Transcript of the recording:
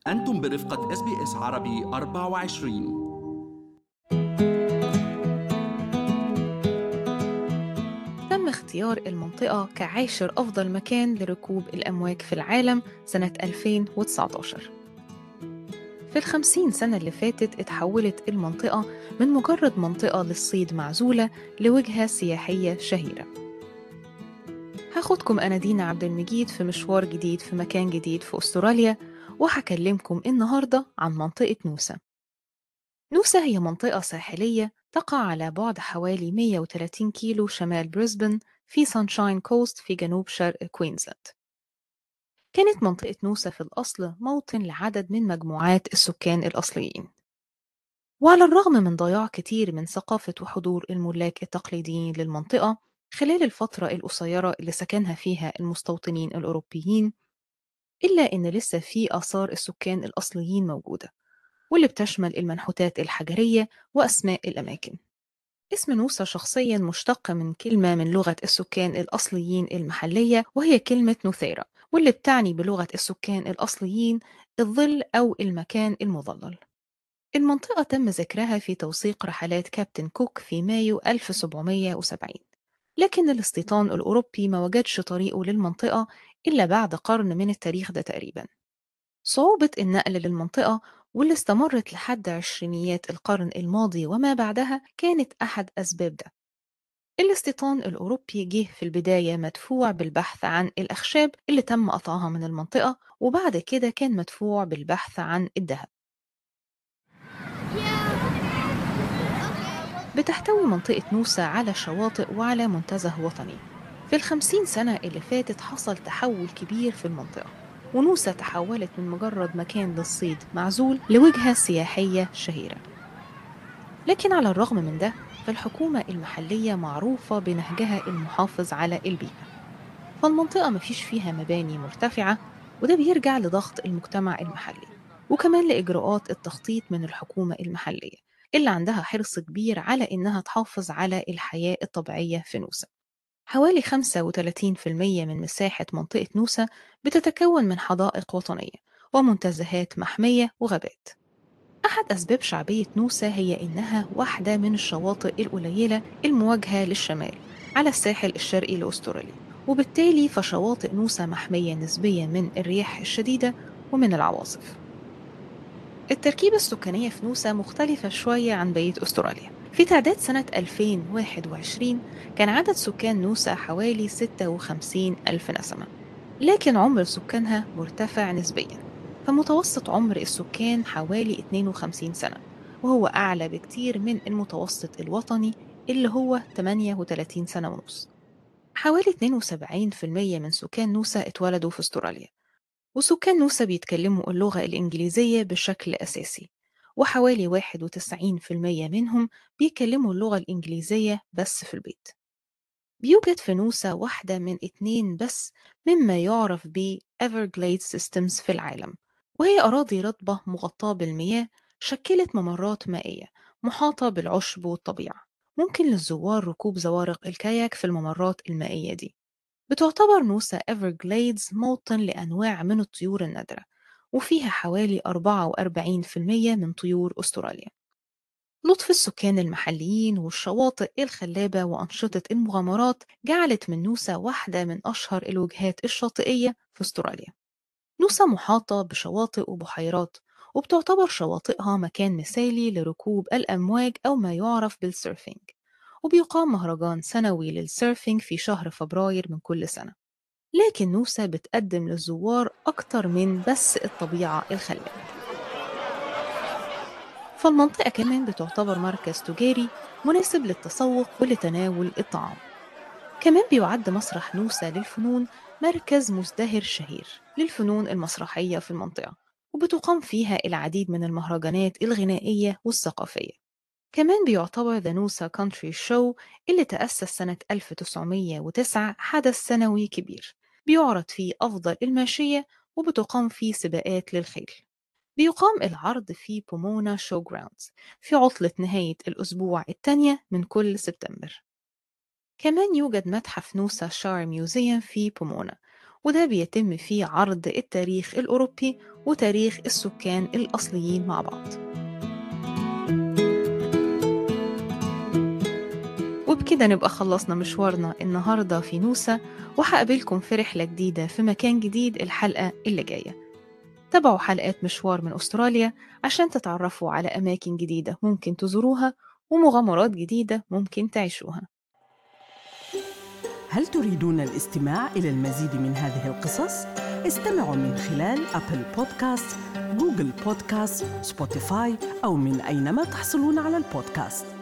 أنتم برفقة اس بي اس عربي 24 تم اختيار المنطقة كعاشر أفضل مكان لركوب الأمواج في العالم سنة 2019 في الخمسين سنة اللي فاتت اتحولت المنطقة من مجرد منطقة للصيد معزولة لوجهة سياحية شهيرة هاخدكم أنا دينا عبد المجيد في مشوار جديد في مكان جديد في أستراليا وهكلمكم النهاردة عن منطقة نوسا نوسا هي منطقة ساحلية تقع على بعد حوالي 130 كيلو شمال بريسبن في سانشاين كوست في جنوب شرق كوينزلاند كانت منطقة نوسا في الأصل موطن لعدد من مجموعات السكان الأصليين وعلى الرغم من ضياع كتير من ثقافة وحضور الملاك التقليديين للمنطقة خلال الفترة القصيرة اللي سكنها فيها المستوطنين الأوروبيين إلا إن لسه في آثار السكان الأصليين موجودة واللي بتشمل المنحوتات الحجرية وأسماء الأماكن اسم نوسا شخصيا مشتق من كلمة من لغة السكان الأصليين المحلية وهي كلمة نوثيرا واللي بتعني بلغة السكان الأصليين الظل أو المكان المظلل المنطقة تم ذكرها في توثيق رحلات كابتن كوك في مايو 1770 لكن الاستيطان الأوروبي ما وجدش طريقه للمنطقة إلا بعد قرن من التاريخ ده تقريبا صعوبة النقل للمنطقة واللي استمرت لحد عشرينيات القرن الماضي وما بعدها كانت أحد أسباب ده الاستيطان الأوروبي جه في البداية مدفوع بالبحث عن الأخشاب اللي تم قطعها من المنطقة وبعد كده كان مدفوع بالبحث عن الذهب بتحتوي منطقة نوسا على شواطئ وعلى منتزه وطني في الخمسين سنة اللي فاتت حصل تحول كبير في المنطقة ونوسا تحولت من مجرد مكان للصيد معزول لوجهة سياحية شهيرة لكن على الرغم من ده فالحكومة المحلية معروفة بنهجها المحافظ على البيئة فالمنطقة مفيش فيها مباني مرتفعة وده بيرجع لضغط المجتمع المحلي وكمان لإجراءات التخطيط من الحكومة المحلية اللي عندها حرص كبير على إنها تحافظ على الحياة الطبيعية في نوسا حوالي 35% من مساحة منطقة نوسا بتتكون من حدائق وطنية ومنتزهات محمية وغابات أحد أسباب شعبية نوسا هي إنها واحدة من الشواطئ القليلة المواجهة للشمال على الساحل الشرقي لأستراليا وبالتالي فشواطئ نوسا محمية نسبيا من الرياح الشديدة ومن العواصف التركيبة السكانية في نوسا مختلفة شوية عن بقية أستراليا في تعداد سنة 2021 كان عدد سكان نوسا حوالي 56 ألف نسمة لكن عمر سكانها مرتفع نسبيا فمتوسط عمر السكان حوالي 52 سنة وهو أعلى بكتير من المتوسط الوطني اللي هو 38 سنة ونص حوالي 72% من سكان نوسا اتولدوا في استراليا وسكان نوسا بيتكلموا اللغة الإنجليزية بشكل أساسي وحوالي 91% منهم بيكلموا اللغة الإنجليزية بس في البيت بيوجد في نوسا واحدة من اتنين بس مما يعرف ب Everglades Systems في العالم وهي أراضي رطبة مغطاة بالمياه شكلت ممرات مائية محاطة بالعشب والطبيعة ممكن للزوار ركوب زوارق الكاياك في الممرات المائية دي بتعتبر نوسا إيفرجليدز موطن لأنواع من الطيور النادرة وفيها حوالي 44% من طيور أستراليا لطف السكان المحليين والشواطئ الخلابة وأنشطة المغامرات جعلت من نوسا واحدة من أشهر الوجهات الشاطئية في أستراليا نوسا محاطة بشواطئ وبحيرات وبتعتبر شواطئها مكان مثالي لركوب الأمواج أو ما يعرف بالسيرفينج وبيقام مهرجان سنوي للسيرفينج في شهر فبراير من كل سنة لكن نوسا بتقدم للزوار أكتر من بس الطبيعة الخلابة فالمنطقة كمان بتعتبر مركز تجاري مناسب للتسوق ولتناول الطعام كمان بيعد مسرح نوسا للفنون مركز مزدهر شهير للفنون المسرحية في المنطقة وبتقام فيها العديد من المهرجانات الغنائية والثقافية كمان بيعتبر ذا نوسا كونتري شو اللي تأسس سنة 1909 حدث سنوي كبير بيعرض فيه أفضل الماشية وبتقام فيه سباقات للخيل بيقام العرض في بومونا شو جراوندز في عطلة نهاية الأسبوع الثانية من كل سبتمبر كمان يوجد متحف نوسا شار ميوزيوم في بومونا وده بيتم فيه عرض التاريخ الأوروبي وتاريخ السكان الأصليين مع بعض وبكده نبقى خلصنا مشوارنا النهاردة في نوسة وهقابلكم في رحلة جديدة في مكان جديد الحلقة اللي جاية تابعوا حلقات مشوار من أستراليا عشان تتعرفوا على أماكن جديدة ممكن تزوروها ومغامرات جديدة ممكن تعيشوها هل تريدون الاستماع إلى المزيد من هذه القصص؟ استمعوا من خلال أبل بودكاست، جوجل بودكاست، سبوتيفاي أو من أينما تحصلون على البودكاست